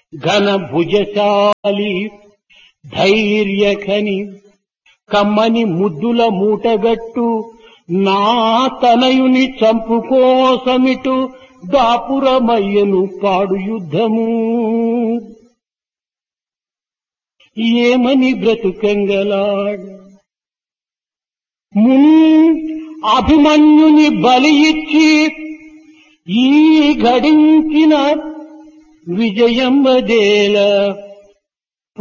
ఘన భుజశాలి ధైర్యఖని కమ్మని ముద్దుల మూటగట్టు నా తనయుని చంపుకోసమిటు దాపురమయ్యను పాడు యుద్ధము ఏమని బ్రతుకంగలాడ మున్ అభిమన్యుని బలి ఇచ్చి ఈ గడించిన విజయం వదేల